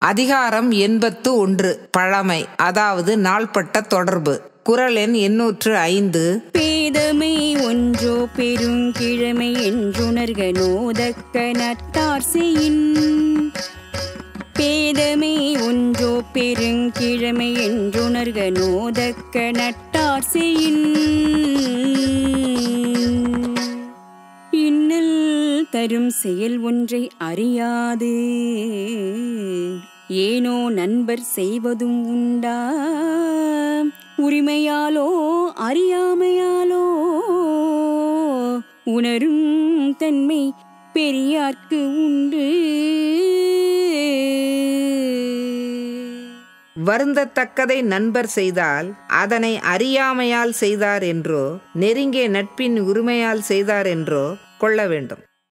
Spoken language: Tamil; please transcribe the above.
அதிகாரம் எண்பத்து ஒன்று பழமை அதாவது நாள்பட்ட தொடர்பு குரல் எண் எண்ணூற்று ஐந்து பேதமை ஒன்றோ பெருங்கிழமை என்றுணர்க நோதக்க நட்டார் செய்யின் பேதமை ஒன்றோ பெருங்கிழமை என்றுணர்க நோதக்க நட்டார் செய்யின் இன்னல் தரும் செயல் ஒன்றை அறியாது ஏனோ நண்பர் செய்வதும் உண்டா உரிமையாலோ அறியாமையாலோ உணரும் தன்மை பெரியார்க்கு உண்டு வருந்தத்தக்கதை நண்பர் செய்தால் அதனை அறியாமையால் செய்தார் என்றோ நெருங்கிய நட்பின் உரிமையால் செய்தார் என்றோ கொள்ள வேண்டும்